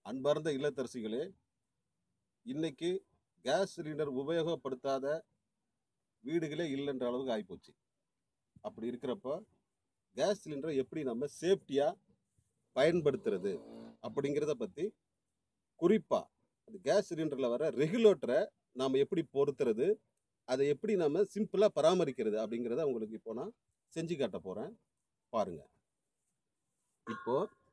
அன்பார்ந்த இல்லத்தரசிகளே இன்னைக்கு gas cylinder உபயோகப்படுத்தாத வீடுகளே இல்லைன்ற அளவுக்கு ஆகிப்போச்சு அப்படி இருக்கிறப்ப கேஸ் சிலிண்டரை எப்படி நம்ம சேஃப்டியாக பயன்படுத்துறது அப்படிங்கிறத பற்றி குறிப்பாக அந்த கேஸ் சிலிண்டரில் வர ரெகுலேட்டரை நாம் எப்படி பொருத்துறது அதை எப்படி நம்ம சிம்பிளாக பராமரிக்கிறது அப்படிங்கிறத உங்களுக்கு இப்போ நான் செஞ்சு காட்ட போகிறேன் பாருங்க இப்போ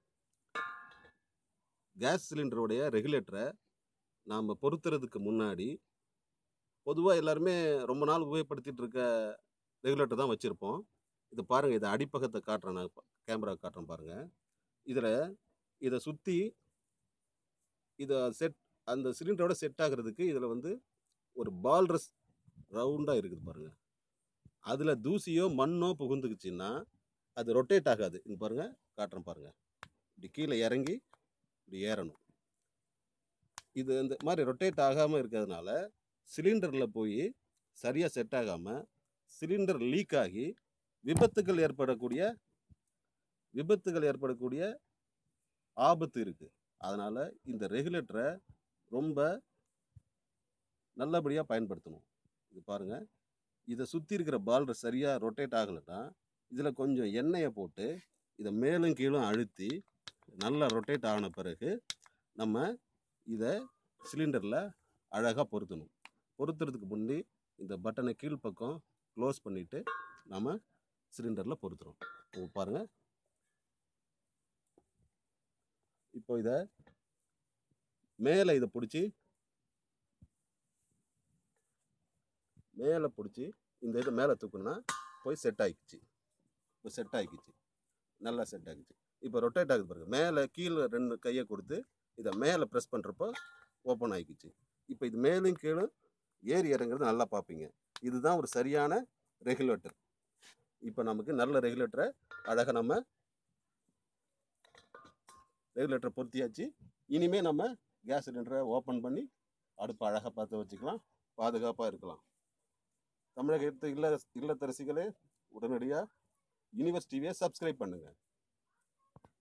கேஸ் சிலிண்டருடைய ரெகுலேட்டரை நாம் பொருத்துறதுக்கு முன்னாடி பொதுவாக எல்லாருமே ரொம்ப நாள் உபயோகப்படுத்திட்டு இருக்க ரெகுலேட்டர் தான் வச்சுருப்போம் இது பாருங்கள் இதை அடிப்பக்கத்தை காட்டுறேன் நான் கேமரா காட்டுறேன் பாருங்கள் இதில் இதை சுற்றி இதை செட் அந்த சிலிண்டரோட செட் ஆகிறதுக்கு இதில் வந்து ஒரு பால்ரஸ் ரவுண்டாக இருக்குது பாருங்கள் அதில் தூசியோ மண்ணோ புகுந்துக்குச்சுன்னா அது ரொட்டேட் ஆகாது இங்கே பாருங்கள் காட்டுறேன் பாருங்கள் இப்படி கீழே இறங்கி இப்படி ஏறணும் இது இந்த மாதிரி ரொட்டேட் ஆகாமல் இருக்கிறதுனால சிலிண்டரில் போய் சரியாக செட் ஆகாமல் சிலிண்டர் லீக் ஆகி விபத்துகள் ஏற்படக்கூடிய விபத்துகள் ஏற்படக்கூடிய ஆபத்து இருக்குது அதனால் இந்த ரெகுலேட்டரை ரொம்ப நல்லபடியாக பயன்படுத்தணும் இது பாருங்கள் இதை சுற்றி இருக்கிற பால் சரியாக ரொட்டேட் ஆகலைன்னா இதில் கொஞ்சம் எண்ணெயை போட்டு இதை மேலும் கீழும் அழுத்தி நல்லா ரொட்டேட் ஆன பிறகு நம்ம இதை சிலிண்டரில் அழகாக பொருத்தணும் பொருத்துறதுக்கு முன்னாடி இந்த பட்டனை கீழ்ப்பக்கம் க்ளோஸ் பண்ணிவிட்டு நம்ம சிலிண்டரில் பொருத்துறோம் இப்போ பாருங்கள் இப்போ இதை மேலே இதை பிடிச்சி மேலே பிடிச்சி இந்த இதை மேலே தூக்குனா போய் செட் ஆகிக்குச்சு இப்போ செட் ஆகிக்குச்சு நல்லா செட் ஆகிக்குச்சு இப்போ ரொட்டேட் ஆகுது பாருங்க மேலே கீழே ரெண்டு கையை கொடுத்து இதை மேலே ப்ரெஸ் பண்ணுறப்போ ஓப்பன் ஆகிக்குச்சு இப்போ இது மேலும் கீழும் ஏறி இறங்குறது நல்லா பார்ப்பீங்க இதுதான் ஒரு சரியான ரெகுலேட்டர் இப்போ நமக்கு நல்ல ரெகுலேட்டரை அழகாக நம்ம ரெகுலேட்டரை பொருத்தியாச்சு இனிமே நம்ம கேஸ் சிலிண்டரை ஓப்பன் பண்ணி அடுப்பை அழகாக பார்த்து வச்சுக்கலாம் பாதுகாப்பாக இருக்கலாம் தமிழகத்து இல்ல இல்லத்தரசிகளே உடனடியாக யூனிவர்ஸ் டிவியை சப்ஸ்கிரைப் பண்ணுங்கள்